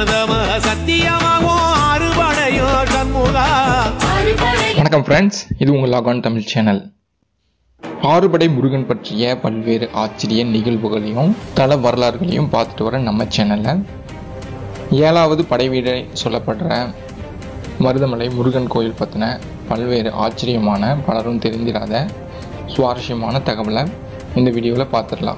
மருதம சத்தியமாகும் அறுபடையோ சண்முகா வணக்கம் ஃப்ரெண்ட்ஸ் இது உங்கள் லாகான் தமிழ் சேனல் ஆறுபடை முருகன் பற்றிய பல்வேறு ஆச்சரிய நிகழ்வுகளையும் தல வரலாறுகளையும் பார்த்துட்டு வர நம்ம சேனலில் ஏழாவது படை வீடை சொல்லப்படுற மருதமலை முருகன் கோயில் பற்றின பல்வேறு ஆச்சரியமான பலரும் தெரிந்திராத சுவாரஸ்யமான தகவலை இந்த வீடியோவில் பார்த்துடலாம்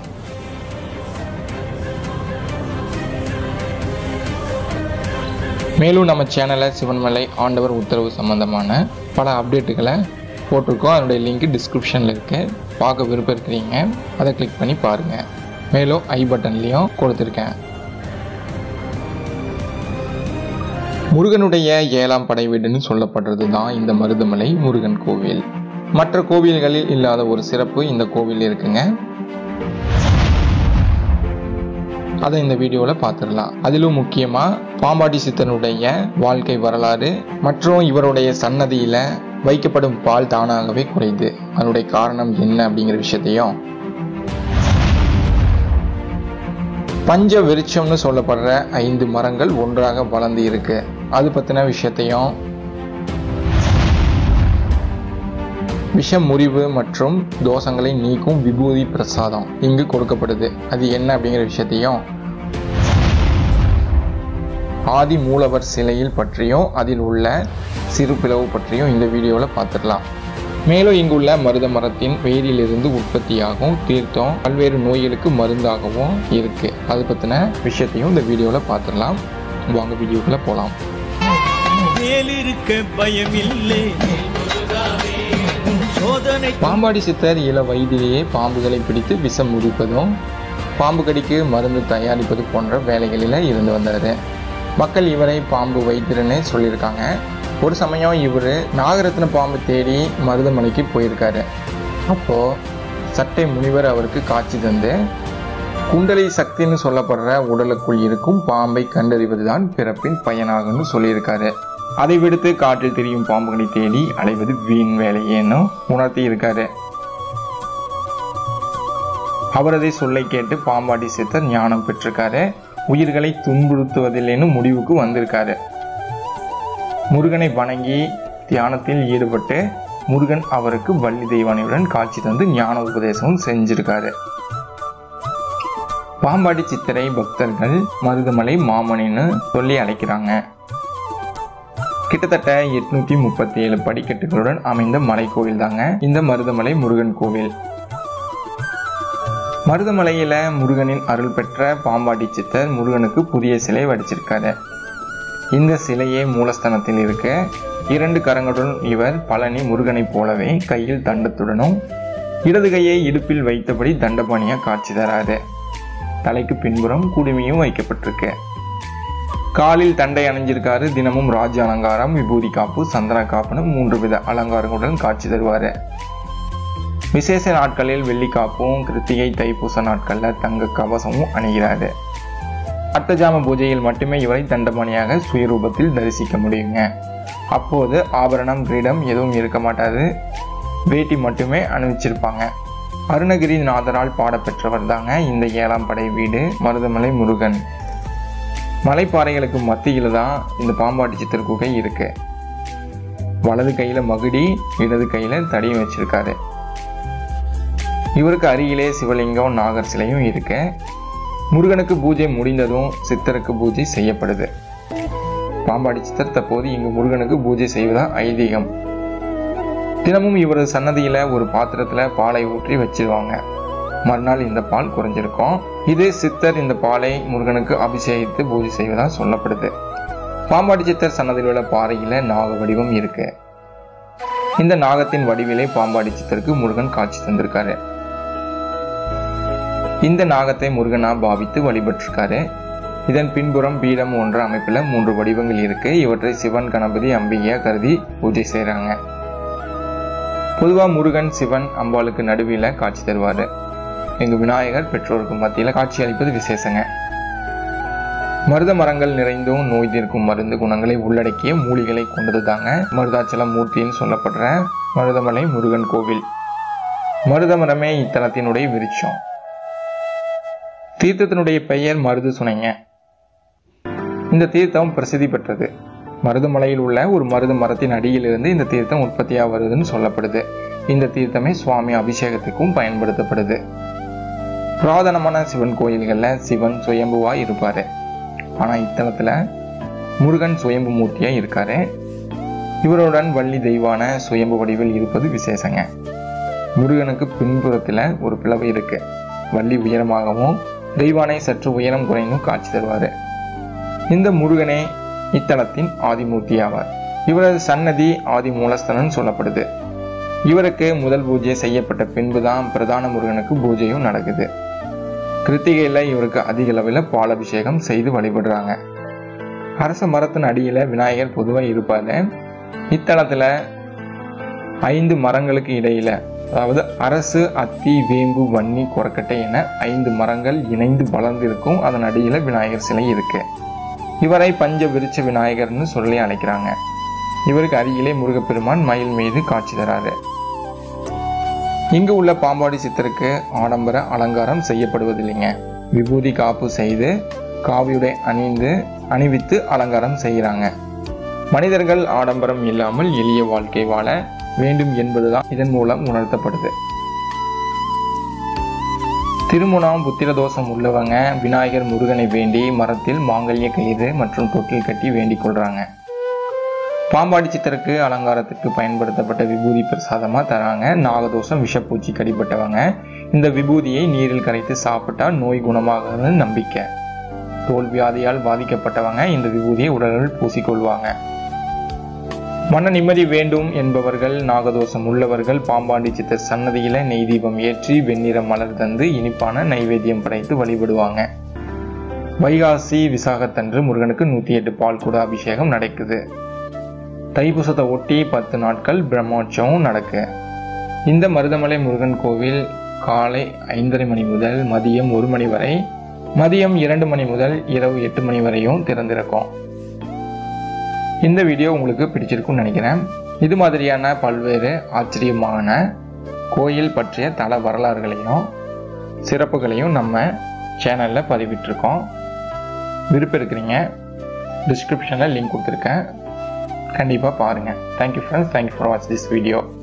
மேலும் நம்ம சேனலில் சிவன்மலை ஆண்டவர் உத்தரவு சம்பந்தமான பல அப்டேட்டுகளை போட்டிருக்கோம் அதனுடைய லிங்க் டிஸ்கிரிப்ஷனில் இருக்கு பார்க்க விருப்பம் இருக்கிறீங்க அதை கிளிக் பண்ணி பாருங்கள் மேலும் ஐ பட்டன்லேயும் கொடுத்துருக்கேன் முருகனுடைய ஏழாம் படை வீடுன்னு சொல்லப்படுறது தான் இந்த மருதமலை முருகன் கோவில் மற்ற கோவில்களில் இல்லாத ஒரு சிறப்பு இந்த கோவில் இருக்குங்க அதை இந்த வீடியோவில் பார்த்துடலாம் அதிலும் முக்கியமாக பாம்பாட்டி சித்தனுடைய வாழ்க்கை வரலாறு மற்றும் இவருடைய சன்னதியில் வைக்கப்படும் பால் தானாகவே குறையுது அதனுடைய காரணம் என்ன அப்படிங்கிற விஷயத்தையும் பஞ்ச விருட்சம்னு சொல்லப்படுற ஐந்து மரங்கள் ஒன்றாக வளர்ந்து இருக்கு அது பற்றின விஷயத்தையும் விஷ முறிவு மற்றும் தோஷங்களை நீக்கும் விபூதி பிரசாதம் இங்கு கொடுக்கப்படுது அது என்ன அப்படிங்கிற விஷயத்தையும் ஆதி மூலவர் சிலையில் பற்றியும் அதில் உள்ள சிறு பிளவு பற்றியும் இந்த வீடியோவில் பார்த்துடலாம் மேலும் இங்குள்ள மருத மரத்தின் வேரிலிருந்து உற்பத்தியாகும் தீர்த்தம் பல்வேறு நோய்களுக்கு மருந்தாகவும் இருக்கு அது பற்றின விஷயத்தையும் இந்த வீடியோவில் பார்த்துடலாம் வாங்க வீடியோக்குள்ள போகலாம் மேலிருக்க பயமில்லை உன் சோதனை பாம்பாடி சித்தர் இள வயதிலேயே பாம்புகளை பிடித்து விஷம் முறிப்பதும் பாம்பு கடிக்கு மருந்து தயாரிப்பது போன்ற வேலைகளில் இருந்து வந்தார் மக்கள் இவரை பாம்பு வைத்திருன்னு சொல்லியிருக்காங்க ஒரு சமயம் இவர் நாகரத்ன பாம்பு தேடி மருதமலைக்கு போயிருக்காரு அப்போது சட்டை முனிவர் அவருக்கு காட்சி தந்து குண்டலி சக்தின்னு சொல்லப்படுற உடலுக்குள் இருக்கும் பாம்பை கண்டறிவதுதான் பிறப்பின் பயனாகும்னு சொல்லியிருக்காரு அதை விடுத்து காற்றில் திரியும் பாம்புகளை தேடி அலைவது வீண் வேலையேன்னு உணர்த்தி இருக்காரு அவரதை சொல்லை கேட்டு பாம்பாட்டி சித்தர் ஞானம் பெற்றிருக்காரு உயிர்களை துன்புறுத்துவதில்லைன்னு முடிவுக்கு வந்திருக்காரு முருகனை வணங்கி தியானத்தில் ஈடுபட்டு முருகன் அவருக்கு வள்ளி தெய்வானையுடன் காட்சி தந்து ஞான உபதேசமும் செஞ்சிருக்காரு பாம்பாடி சித்தரை பக்தர்கள் மருதமலை மாமனின்னு சொல்லி அழைக்கிறாங்க கிட்டத்தட்ட எட்நூத்தி முப்பத்தி ஏழு படிக்கட்டுகளுடன் அமைந்த மலை கோவில் தாங்க இந்த மருதமலை முருகன் கோவில் மருதமலையில முருகனின் அருள் பெற்ற பாம்பாட்டி சித்தர் முருகனுக்கு புதிய சிலை வடிச்சிருக்காரு இந்த சிலையே மூலஸ்தானத்தில் இருக்க இரண்டு கரங்களுடன் இவர் பழனி முருகனைப் போலவே கையில் தண்டத்துடனும் இடது கையை இடுப்பில் வைத்தபடி தண்டபாணியா காட்சி தராரு தலைக்கு பின்புறம் குடுமியும் வைக்கப்பட்டிருக்கு காலில் தண்டை அணிஞ்சிருக்காரு தினமும் ராஜ அலங்காரம் விபூதி காப்பு சந்தன காப்புன்னு மூன்று வித அலங்காரங்களுடன் காட்சி தருவாரு விசேஷ நாட்களில் வெள்ளி காப்பும் கிருத்திகை தைப்பூச நாட்களில் தங்க கவசமும் அணிகிறாரு அர்த்தஜாம பூஜையில் மட்டுமே இவரை தண்டபாணியாக சுயரூபத்தில் தரிசிக்க முடியுங்க அப்போது ஆபரணம் கிரீடம் எதுவும் இருக்க மாட்டாது வேட்டி மட்டுமே அணிவிச்சிருப்பாங்க அருணகிரி நாதரால் பாடப்பெற்றவர் தாங்க இந்த ஏழாம் படை வீடு மருதமலை முருகன் மலைப்பாறைகளுக்கு மத்தியில் தான் இந்த பாம்பாட்டி சித்தர் குகை இருக்கு வலது கையில மகுடி இடது கையில தடியும் வச்சிருக்காரு இவருக்கு அருகிலே சிவலிங்கம் நாகர் சிலையும் இருக்கு முருகனுக்கு பூஜை முடிந்ததும் சித்தருக்கு பூஜை செய்யப்படுது பாம்பாடி சித்தர் தற்போது இங்கு முருகனுக்கு பூஜை செய்வதா ஐதீகம் தினமும் இவரது சன்னதியில ஒரு பாத்திரத்துல பாலை ஊற்றி வச்சிருவாங்க மறுநாள் இந்த பால் குறைஞ்சிருக்கும் இது சித்தர் இந்த பாலை முருகனுக்கு அபிஷேகித்து பூஜை செய்வதா சொல்லப்படுது பாம்பாடி சித்தர் சன்னதியில் உள்ள பாறையில நாக வடிவம் இருக்கு இந்த நாகத்தின் வடிவிலே பாம்பாடி சித்தருக்கு முருகன் காட்சி தந்திருக்காரு இந்த நாகத்தை முருகனா பாவித்து வழிபட்டிருக்காரு இதன் பின்புறம் பீடம் போன்ற அமைப்புல மூன்று வடிவங்கள் இருக்கு இவற்றை சிவன் கணபதி அம்பிகையா கருதி பூஜை செய்றாங்க பொதுவா முருகன் சிவன் அம்பாளுக்கு நடுவில் காட்சி தருவாரு எங்க விநாயகர் பெற்றோருக்கு மத்தியில காட்சி அளிப்பது விசேஷங்க மருத மரங்கள் நிறைந்தும் நோய் தீர்க்கும் மருந்து குணங்களை உள்ளடக்கிய மூலிகளை கொண்டது தாங்க மருதாச்சலம் மூர்த்தின்னு சொல்லப்படுற மருதமலை முருகன் கோவில் மருதமரமே இத்தலத்தினுடைய விருட்சம் தீர்த்தத்தினுடைய பெயர் மருது சுனைங்க இந்த தீர்த்தம் பிரசித்தி பெற்றது மருதமலையில் உள்ள ஒரு மருத மரத்தின் அடியிலிருந்து இந்த தீர்த்தம் உற்பத்தியாக வருதுன்னு சொல்லப்படுது இந்த தீர்த்தமே சுவாமி அபிஷேகத்துக்கும் பயன்படுத்தப்படுது புராதனமான சிவன் கோயில்களில் சிவன் சுயம்புவா இருப்பாரு ஆனால் இத்தலத்தில் முருகன் சுயம்பு மூர்த்தியா இருக்காரு இவருடன் வள்ளி தெய்வான சுயம்பு வடிவில் இருப்பது விசேஷங்க முருகனுக்கு பின்புறத்தில் ஒரு பிளவு இருக்கு வள்ளி உயரமாகவும் தெய்வானை சற்று உயரம் குறைந்தும் காட்சி தருவார் இந்த முருகனே இத்தலத்தின் ஆதிமூர்த்தி ஆவார் இவரது சன்னதி ஆதி மூலஸ்தலன் சொல்லப்படுது இவருக்கு முதல் பூஜை செய்யப்பட்ட பின்புதான் பிரதான முருகனுக்கு பூஜையும் நடக்குது கிருத்திகையில் இவருக்கு அதிக அளவில் பாலபிஷேகம் செய்து வழிபடுறாங்க அரச மரத்தின் அடியில் விநாயகர் பொதுவாக இருப்பாரு இத்தலத்தில் ஐந்து மரங்களுக்கு இடையில அதாவது அரசு அத்தி வேம்பு வன்னி கொரக்கட்டை என ஐந்து மரங்கள் இணைந்து வளர்ந்திருக்கும் அதன் அடியில் விநாயகர் சிலை இருக்கு இவரை பஞ்ச விருட்ச விநாயகர்னு சொல்லி அழைக்கிறாங்க இவருக்கு அருகிலே முருகப்பெருமான் மயில் மீது காட்சி தராரு இங்கு உள்ள பாம்பாடி சித்தருக்கு ஆடம்பர அலங்காரம் செய்யப்படுவதில்லைங்க விபூதி காப்பு செய்து காவியுடை அணிந்து அணிவித்து அலங்காரம் செய்கிறாங்க மனிதர்கள் ஆடம்பரம் இல்லாமல் எளிய வாழ்க்கை வாழ வேண்டும் என்பதுதான் இதன் மூலம் உணர்த்தப்படுது திருமணம் புத்திரதோஷம் உள்ளவங்க விநாயகர் முருகனை வேண்டி மரத்தில் மாங்கல்ய கயிறு மற்றும் தொட்டில் கட்டி வேண்டிக் கொள்றாங்க பாம்பாடி சித்தருக்கு அலங்காரத்துக்கு பயன்படுத்தப்பட்ட விபூதி பிரசாதமா தராங்க நாகதோஷம் விஷப்பூச்சி கடிப்பட்டவங்க இந்த விபூதியை நீரில் கரைத்து சாப்பிட்டா நோய் குணமாகுது நம்பிக்கை தோல் வியாதியால் பாதிக்கப்பட்டவங்க இந்த விபூதியை உடலில் பூசிக்கொள்வாங்க மன நிம்மதி வேண்டும் என்பவர்கள் நாகதோஷம் உள்ளவர்கள் பாம்பாண்டி சித்தர் சன்னதியில நெய் தீபம் ஏற்றி வெண்ணிற மலர் தந்து இனிப்பான நைவேத்தியம் படைத்து வழிபடுவாங்க வைகாசி விசாகத்தன்று முருகனுக்கு நூத்தி எட்டு பால் கூட அபிஷேகம் நடக்குது தைப்பூசத்தை ஒட்டி பத்து நாட்கள் பிரம்மோற்சவம் நடக்கு இந்த மருதமலை முருகன் கோவில் காலை ஐந்தரை மணி முதல் மதியம் ஒரு மணி வரை மதியம் இரண்டு மணி முதல் இரவு எட்டு மணி வரையும் திறந்திருக்கும் இந்த வீடியோ உங்களுக்கு பிடிச்சிருக்கும்னு நினைக்கிறேன் இது மாதிரியான பல்வேறு ஆச்சரியமான கோயில் பற்றிய தல வரலாறுகளையும் சிறப்புகளையும் நம்ம சேனலில் பதிவிட்டிருக்கோம் விருப்பம் இருக்கிறீங்க டிஸ்கிரிப்ஷனில் லிங்க் கொடுத்துருக்கேன் கண்டிப்பாக பாருங்கள் thank you friends thank you for watch this video